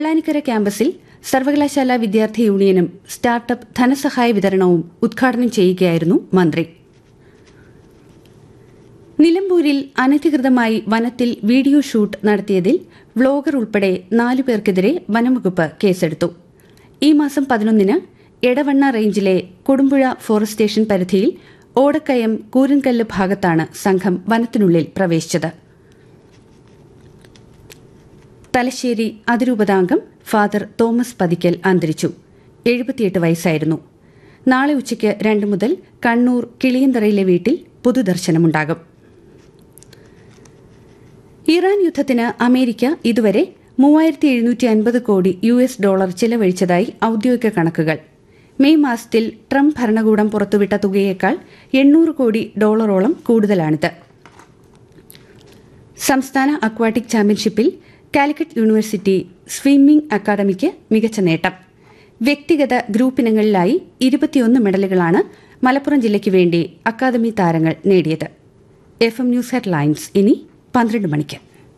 വെള്ളാനിക്കര ക്യാമ്പസിൽ സർവകലാശാല വിദ്യാർത്ഥി യൂണിയനും സ്റ്റാർട്ടപ്പ് ധനസഹായ വിതരണവും ഉദ്ഘാടനം ചെയ്യുകയായിരുന്നു മന്ത്രി നിലമ്പൂരിൽ അനധികൃതമായി വനത്തിൽ വീഡിയോ ഷൂട്ട് നടത്തിയതിൽ വ്ളോഗർ ഉൾപ്പെടെ നാലു പേർക്കെതിരെ വനംവകുപ്പ് കേസെടുത്തു ഈ മാസം പതിനൊന്നിന് എടവണ്ണ റേഞ്ചിലെ കൊടുമ്പുഴ ഫോറസ്റ്റ് സ്റ്റേഷൻ പരിധിയിൽ ഓടക്കയം കൂരൻകല്ല് ഭാഗത്താണ് സംഘം വനത്തിനുള്ളിൽ പ്രവേശിച്ചത് തലശ്ശേരി അതിരൂപതാംഗം ഫാദർ തോമസ് പതിക്കൽ അന്തരിച്ചു എഴുപത്തിയെട്ട് വയസ്സായിരുന്നു നാളെ ഉച്ചയ്ക്ക് രണ്ട് മുതൽ കണ്ണൂർ കിളിയന്തറയിലെ വീട്ടിൽ പൊതുദർശനമുണ്ടാകും ഇറാൻ യുദ്ധത്തിന് അമേരിക്ക ഇതുവരെ മൂവായിരത്തി എഴുന്നൂറ്റി അൻപത് കോടി യു എസ് ഡോളർ ചെലവഴിച്ചതായി ഔദ്യോഗിക കണക്കുകൾ മെയ് മാസത്തിൽ ട്രംപ് ഭരണകൂടം പുറത്തുവിട്ട തുകയേക്കാൾ എണ്ണൂറ് കോടി ഡോളറോളം കൂടുതലാണിത് സംസ്ഥാന അക്വാട്ടിക് ചാമ്പ്യൻഷിപ്പിൽ കാലിക്കറ്റ് യൂണിവേഴ്സിറ്റി സ്വിമ്മിംഗ് അക്കാദമിക്ക് മികച്ച നേട്ടം വ്യക്തിഗത ഗ്രൂപ്പിനങ്ങളിലായി ഇരുപത്തിയൊന്ന് മെഡലുകളാണ് മലപ്പുറം ജില്ലയ്ക്ക് വേണ്ടി അക്കാദമി താരങ്ങൾ നേടിയത് എഫ് എം ന്യൂസ് ഹെഡ്ലൈൻസ് ഇനി പന്ത്രണ്ട് മണിക്ക്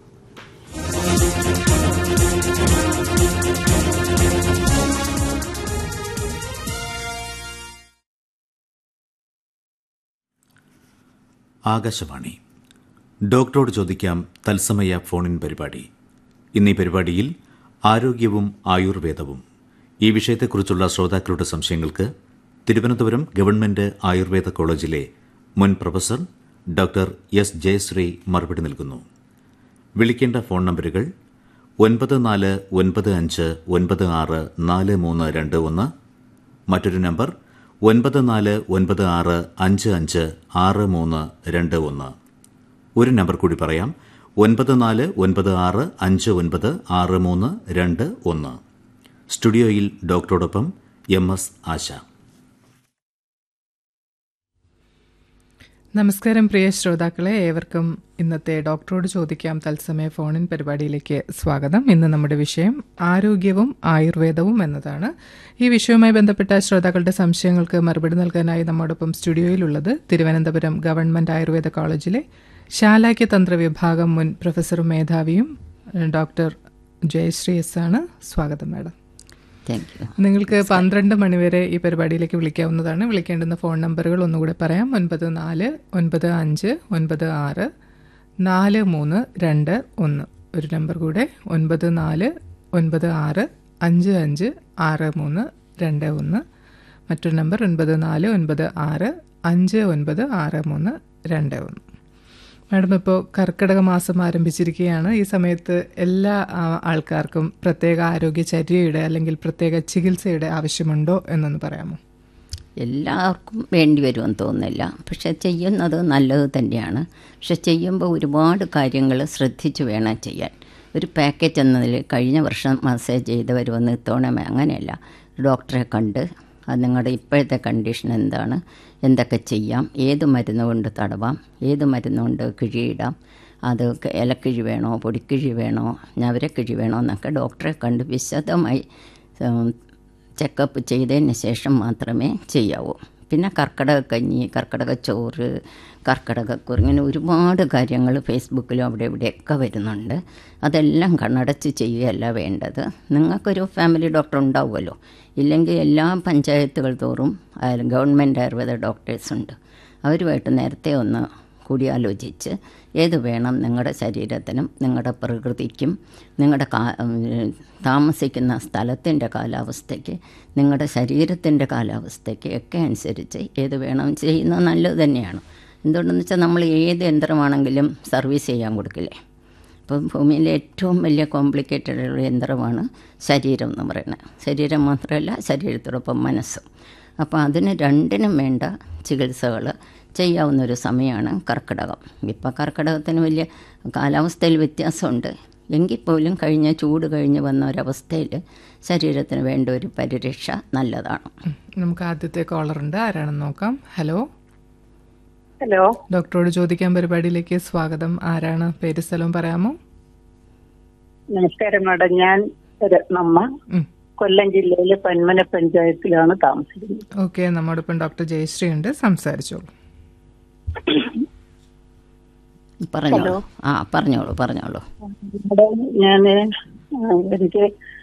ആകാശവാണി ഡോക്ടറോട് ചോദിക്കാം തത്സമയ ഫോണിൻ പരിപാടി ഇന്നീ പരിപാടിയിൽ ആരോഗ്യവും ആയുർവേദവും ഈ വിഷയത്തെക്കുറിച്ചുള്ള ശ്രോതാക്കളുടെ സംശയങ്ങൾക്ക് തിരുവനന്തപുരം ഗവൺമെന്റ് ആയുർവേദ കോളേജിലെ മുൻ പ്രൊഫസർ ഡോക്ടർ എസ് ജയശ്രീ മറുപടി നൽകുന്നു വിളിക്കേണ്ട ഫോൺ നമ്പറുകൾ ഒൻപത് നാല് ഒൻപത് അഞ്ച് ഒൻപത് ആറ് നാല് മൂന്ന് രണ്ട് ഒന്ന് മറ്റൊരു നമ്പർ ഒൻപത് നാല് ഒൻപത് ആറ് അഞ്ച് അഞ്ച് ആറ് മൂന്ന് രണ്ട് ഒന്ന് ഒരു നമ്പർ കൂടി പറയാം ഒൻപത് നാല് ഒൻപത് ആറ് അഞ്ച് ഒൻപത് ആറ് മൂന്ന് രണ്ട് ഒന്ന് സ്റ്റുഡിയോയിൽ ഡോക്ടറോടൊപ്പം എം എസ് ആശ നമസ്കാരം പ്രിയ ശ്രോതാക്കളെ ഏവർക്കും ഇന്നത്തെ ഡോക്ടറോട് ചോദിക്കാം തത്സമയ ഫോണിൻ പരിപാടിയിലേക്ക് സ്വാഗതം ഇന്ന് നമ്മുടെ വിഷയം ആരോഗ്യവും ആയുർവേദവും എന്നതാണ് ഈ വിഷയവുമായി ബന്ധപ്പെട്ട ശ്രോതാക്കളുടെ സംശയങ്ങൾക്ക് മറുപടി നൽകാനായി നമ്മോടൊപ്പം സ്റ്റുഡിയോയിലുള്ളത് തിരുവനന്തപുരം ഗവൺമെന്റ് ആയുർവേദ കോളേജിലെ ശാലാക്യ തന്ത്ര വിഭാഗം മുൻ പ്രൊഫസറും മേധാവിയും ഡോക്ടർ ജയശ്രീ എസ് ആണ് സ്വാഗതം മാഡം താങ്ക് യു നിങ്ങൾക്ക് പന്ത്രണ്ട് മണിവരെ ഈ പരിപാടിയിലേക്ക് വിളിക്കാവുന്നതാണ് വിളിക്കേണ്ടുന്ന ഫോൺ നമ്പറുകൾ ഒന്നുകൂടെ പറയാം ഒൻപത് നാല് ഒൻപത് അഞ്ച് ഒൻപത് ആറ് നാല് മൂന്ന് രണ്ട് ഒന്ന് ഒരു നമ്പർ കൂടെ ഒൻപത് നാല് ഒൻപത് ആറ് അഞ്ച് അഞ്ച് ആറ് മൂന്ന് രണ്ട് ഒന്ന് മറ്റൊരു നമ്പർ ഒൻപത് നാല് ഒൻപത് ആറ് അഞ്ച് ഒൻപത് ആറ് മൂന്ന് രണ്ട് ഒന്ന് മാഡം ഇപ്പോൾ കർക്കിടക മാസം ആരംഭിച്ചിരിക്കുകയാണ് ഈ സമയത്ത് എല്ലാ ആ, ആൾക്കാർക്കും പ്രത്യേക ആരോഗ്യചര്യയുടെ അല്ലെങ്കിൽ പ്രത്യേക ചികിത്സയുടെ ആവശ്യമുണ്ടോ എന്നൊന്ന് പറയാമോ എല്ലാവർക്കും വേണ്ടി വരുമെന്ന് തോന്നുന്നില്ല പക്ഷെ ചെയ്യുന്നത് നല്ലത് തന്നെയാണ് പക്ഷെ ചെയ്യുമ്പോൾ ഒരുപാട് കാര്യങ്ങൾ ശ്രദ്ധിച്ച് വേണം ചെയ്യാൻ ഒരു പാക്കേജ് എന്നതിൽ കഴിഞ്ഞ വർഷം മസാജ് ചെയ്തവർ വന്ന് ഇത്തവണ അങ്ങനെയല്ല ഡോക്ടറെ കണ്ട് അത് നിങ്ങളുടെ ഇപ്പോഴത്തെ കണ്ടീഷൻ എന്താണ് എന്തൊക്കെ ചെയ്യാം ഏത് മരുന്ന് കൊണ്ട് തടവാം ഏത് മരുന്ന് കൊണ്ട് കിഴിയിടാം അത് ഇലക്കിഴി വേണോ പൊടിക്കിഴി വേണോ ഞവരക്കിഴി വേണോ എന്നൊക്കെ ഡോക്ടറെ കണ്ട് വിശദമായി ഉം, ചെക്കപ്പ് ചെയ്തതിന് ശേഷം മാത്രമേ ചെയ്യാവൂ പിന്നെ കർക്കിടക കഞ്ഞി കർക്കിടക ചോറ് കർക്കിടകക്കുറി ഇങ്ങനെ ഒരുപാട് കാര്യങ്ങൾ ഫേസ്ബുക്കിലും അവിടെ ഇവിടെയൊക്കെ വരുന്നുണ്ട് അതെല്ലാം കണ്ണടച്ച് ചെയ്യുകയല്ല വേണ്ടത് നിങ്ങൾക്കൊരു ഫാമിലി ഡോക്ടർ ഉണ്ടാവുമല്ലോ ഇല്ലെങ്കിൽ എല്ലാ പഞ്ചായത്തുകൾ തോറും ആയാലും ഗവൺമെൻറ് ആയുർവേദ ഡോക്ടേഴ്സ് ഉണ്ട് അവരുമായിട്ട് നേരത്തെ ഒന്ന് കൂടിയാലോചിച്ച് ഏത് വേണം നിങ്ങളുടെ ശരീരത്തിനും നിങ്ങളുടെ പ്രകൃതിക്കും നിങ്ങളുടെ കാ ഉം, താമസിക്കുന്ന സ്ഥലത്തിൻ്റെ കാലാവസ്ഥയ്ക്ക് നിങ്ങളുടെ ശരീരത്തിൻ്റെ കാലാവസ്ഥയ്ക്ക് ഒക്കെ അനുസരിച്ച് ഏത് വേണം ചെയ്യുന്നത് നല്ലത് തന്നെയാണ് എന്തുകൊണ്ടെന്ന് വെച്ചാൽ നമ്മൾ ഏത് യന്ത്രമാണെങ്കിലും സർവീസ് ചെയ്യാൻ കൊടുക്കില്ലേ അപ്പം ഭൂമിയിലെ ഏറ്റവും വലിയ കോംപ്ലിക്കേറ്റഡ് ഉള്ള യന്ത്രമാണ് ശരീരം എന്ന് പറയുന്നത് ശരീരം മാത്രമല്ല ശരീരത്തോടൊപ്പം മനസ്സും അപ്പോൾ അതിന് രണ്ടിനും വേണ്ട ചികിത്സകൾ ചെയ്യാവുന്ന ഒരു സമയമാണ് കർക്കിടകം ഇപ്പോൾ കർക്കിടകത്തിന് വലിയ കാലാവസ്ഥയിൽ വ്യത്യാസമുണ്ട് എങ്കിൽ പോലും കഴിഞ്ഞ ചൂട് കഴിഞ്ഞ് വന്ന ഒരവസ്ഥയിൽ ശരീരത്തിന് വേണ്ട ഒരു പരിരക്ഷ നല്ലതാണ് ഉം, നമുക്ക് ആദ്യത്തെ കോളർ ഉണ്ട് ആരാണെന്ന് നോക്കാം ഹലോ ഹലോ ഡോക്ടറോട് ചോദിക്കാൻ പരിപാടിയിലേക്ക് സ്വാഗതം ആരാണ് പേര് സ്ഥലവും പറയാമോ നമസ്കാരം മാഡം ഞാൻ രത്നമ്മ ഉം. കൊല്ലം ജില്ലയിലെ പന്മന പഞ്ചായത്തിലാണ് താമസിക്കുന്നത് ഓക്കെ നമ്മോടൊപ്പം ഡോക്ടർ ജയശ്രീ ഉണ്ട് സംസാരിച്ചോളൂ പറഞ്ഞോളൂ ആ പറഞ്ഞോളൂ പറഞ്ഞോളൂ മാഡം ഞാൻ എനിക്ക്